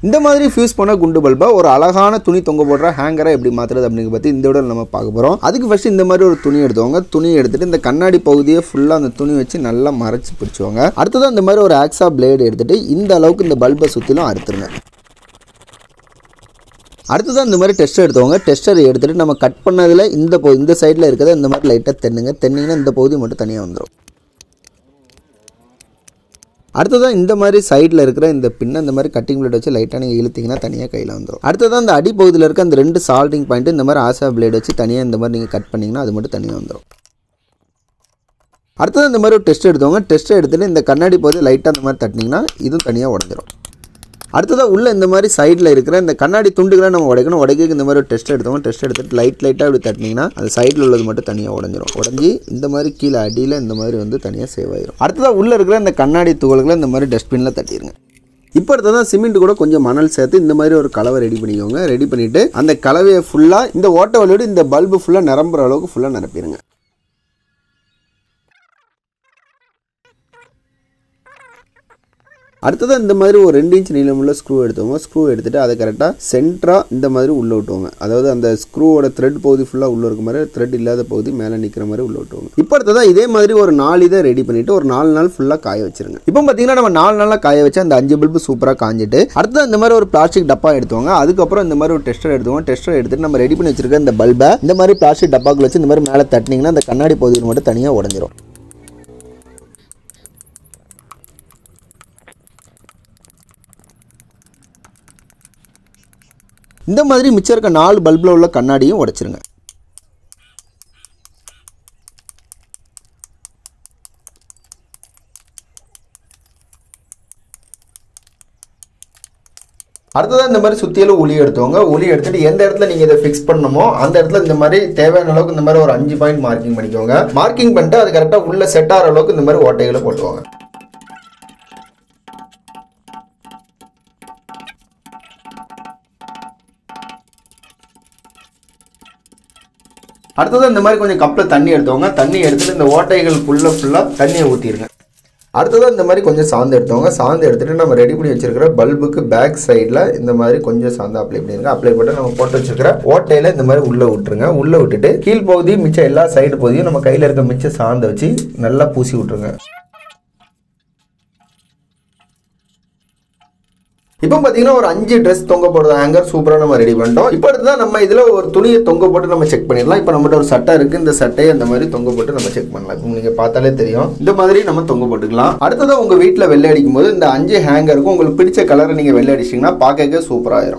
இந்த மாதிரி ஃபியூஸ் பண்ண குண்டு பல்பை ஒரு அழகான துணி தொங்க போடுற ஹேங்கரை எப்படி மாற்றுறது அப்படிங்கிறத பற்றி இந்த விட நம்ம பார்க்க போகிறோம் அதுக்கு ஃபஸ்ட்டு இந்த மாதிரி ஒரு துணி எடுத்துவாங்க துணியை எடுத்துட்டு இந்த கண்ணாடி பகுதியை ஃபுல்லாக அந்த துணி வச்சு நல்லா மறைச்சு பிடிச்சுவாங்க அடுத்தது இந்த மாதிரி ஒரு ஆக்ஸா பிளேடு எடுத்துட்டு இந்த அளவுக்கு இந்த பல்பை சுற்றிலும் அறுத்துருங்க அடுத்ததான் இந்த மாதிரி டெஸ்டர் எடுத்துவாங்க டெஸ்டர் எடுத்துகிட்டு நம்ம கட் பண்ணதில் இந்த பகுதி இந்த சைடில் இருக்கிறத இந்த மாதிரி லைட்டாக தென்னுங்க தென்னிங்கன்னா இந்த பகுதி மட்டும் தனியாக வந்துடும் அடுத்ததான் இந்த மாதிரி சைடில் இருக்கிற இந்த பின்னை இந்த மாதிரி கட்டிங் பிளேட் வச்சு லைட்டாக நீங்கள் இழுத்தீங்கன்னா தனியாக கையில் வந்துடும் அடுத்ததான் இந்த அடிப்பகுதியில் இருக்க அந்த ரெண்டு சால்டிங் பாயிண்ட் இந்த மாதிரி ஆசா பிளேட் வச்சு தனியாக இந்த மாதிரி நீங்கள் கட் பண்ணிங்கன்னா அது மட்டும் தனியாக வந்துடும் அடுத்தது இந்த மாதிரி ஒரு டெஸ்ட் எடுத்தவங்க டெஸ்ட்டை எடுத்துகிட்டு இந்த கண்ணாடி பகுதி லைட்டாக அந்த மாதிரி தட்டினீங்கன்னா இதுவும் தனியாக உடஞ்சிரும் அடுத்ததாக உள்ள இந்த மாதிரி சைடில் இருக்கிற இந்த கண்ணாடி துண்டுகளை நம்ம உடைக்கணும் உடைக்க இந்த மாதிரி ஒரு டெஸ்ட் எடுத்தோம் டெஸ்ட் எடுத்துட்டு லைட் லைட்டாக இப்படி தட்டினீங்கன்னா அந்த சைடில் உள்ளது மட்டும் தனியாக உடஞ்சிரும் உடஞ்சி இந்த மாதிரி கீழே அடியில் இந்த மாதிரி வந்து தனியாக சேவ் ஆயிரும் அடுத்ததாக உள்ளே இருக்கிற இந்த கண்ணாடி துகள்களை இந்த மாதிரி டஸ்ட்பினில் தட்டிடுங்க இப்போ அடுத்ததான் சிமெண்ட் கூட கொஞ்சம் மணல் சேர்த்து இந்த மாதிரி ஒரு கலவை ரெடி பண்ணிக்கோங்க ரெடி பண்ணிவிட்டு அந்த கலவையை ஃபுல்லாக இந்த ஓட்ட வழியோடு இந்த பல்பு ஃபுல்லாக நிரம்புற அளவுக்கு ஃபுல்லாக நிரப்பிடுங்க அடுத்ததாக இந்த மாதிரி ஒரு ரெண்டு இன்ச் நீளமுள்ள ஸ்க்ரூ எடுத்துவோங்க ஸ்க்ரூ எடுத்துட்டு அதை கரெக்டாக சென்டராக இந்த மாதிரி உள்ளே விட்டுவாங்க அதாவது அந்த ஸ்க்ரூவோட த்ரெட் பகுதி ஃபுல்லாக உள்ளே இருக்க மாதிரி த்ரெட் இல்லாத பகுதி மேலே நிற்கிற மாதிரி உள்ள விட்டுவாங்க இப்போ அடுத்ததாக இதே மாதிரி ஒரு நாலு இதை ரெடி பண்ணிட்டு ஒரு நாலு நாள் ஃபுல்லாக காய வச்சிருங்க இப்போ பார்த்தீங்கன்னா நம்ம நாலு நாளாக காய வச்சு அந்த அஞ்சு பல்பு சூப்பராக காஞ்சிட்டு அடுத்தது இந்த மாதிரி ஒரு பிளாஸ்டிக் டப்பா எடுத்துவாங்க அதுக்கப்புறம் இந்த மாதிரி ஒரு டெஸ்டர் எடுத்துவோம் டெஸ்டர் எடுத்துட்டு நம்ம ரெடி பண்ணி வச்சிருக்க இந்த பல்பை இந்த மாதிரி பிளாஸ்டிக் டப்பாக்குள்ள வச்சு இந்த மாதிரி மேலே தட்டினீங்கன்னா அந்த கண்ணாடி பகுதியில் மட்டும் தனியாக உடஞ்சிரும் இந்த மாதிரி மிச்சம் இருக்க நாலு பல்பில் உள்ள கண்ணாடியும் உடைச்சிருங்க அடுத்ததான் இந்த மாதிரி சுத்தியலும் ஒளி எடுத்துவாங்க ஒளி எடுத்துட்டு எந்த இடத்துல நீங்க இதை ஃபிக்ஸ் பண்ணணுமோ அந்த இடத்துல இந்த மாதிரி தேவையான அளவுக்கு இந்த மாதிரி ஒரு அஞ்சு பாயிண்ட் மார்க்கிங் பண்ணிக்கோங்க மார்க்கிங் பண்ணிட்டு அது கரெக்டாக உள்ள செட் ஆகிற அளவுக்கு இந்த மாதிரி ஓட்டைகளை போட்டுவாங்க அடுத்தது இந்த மாதிரி கொஞ்சம் கப்பில் தண்ணி எடுத்தவங்க தண்ணி எடுத்துட்டு இந்த ஓட்டைகளுக்குள்ள ஃபுல்லாக தண்ணியை ஊற்றிடுங்க அடுத்தது இந்த மாதிரி கொஞ்சம் சாந்து எடுத்தவங்க சாந்து எடுத்துட்டு நம்ம ரெடி பண்ணி வச்சிருக்கிற பல்புக்கு பேக் சைடில் இந்த மாதிரி கொஞ்சம் சாந்து அப்ளை பண்ணிருங்க அப்ளை பண்ணி நம்ம போட்டு வச்சிருக்கிற ஓட்டையில இந்த மாதிரி உள்ள விட்டுருங்க உள்ள விட்டுட்டு கீழ் பகுதி மிச்சம் எல்லா சைடு பகுதியும் நம்ம கையில் இருக்க மிச்சம் சாந்தை வச்சு நல்லா பூசி விட்டுருங்க இப்போ பார்த்தீங்கன்னா ஒரு அஞ்சு ட்ரெஸ் தொங்க போடுற ஹேங்கர் சூப்பராக நம்ம ரெடி பண்ணிட்டோம் இப்போ அடுத்து தான் நம்ம இதில் ஒரு துணியை தொங்க போட்டு நம்ம செக் பண்ணிடலாம் இப்போ நம்மகிட்ட ஒரு சட்டை இருக்குது இந்த சட்டையை அந்த மாதிரி தொங்க போட்டு நம்ம செக் பண்ணலாம் இப்போ நீங்கள் பார்த்தாலே தெரியும் இந்த மாதிரி நம்ம தொங்க போட்டுக்கலாம் அடுத்ததான் உங்கள் வீட்டில் வெள்ளை அடிக்கும் போது இந்த அஞ்சு ஹேங்கருக்கும் உங்களுக்கு பிடிச்ச கலரை நீங்கள் வெள்ளை அடிச்சிங்கன்னா பார்க்க சூப்பராக ஆயிரும்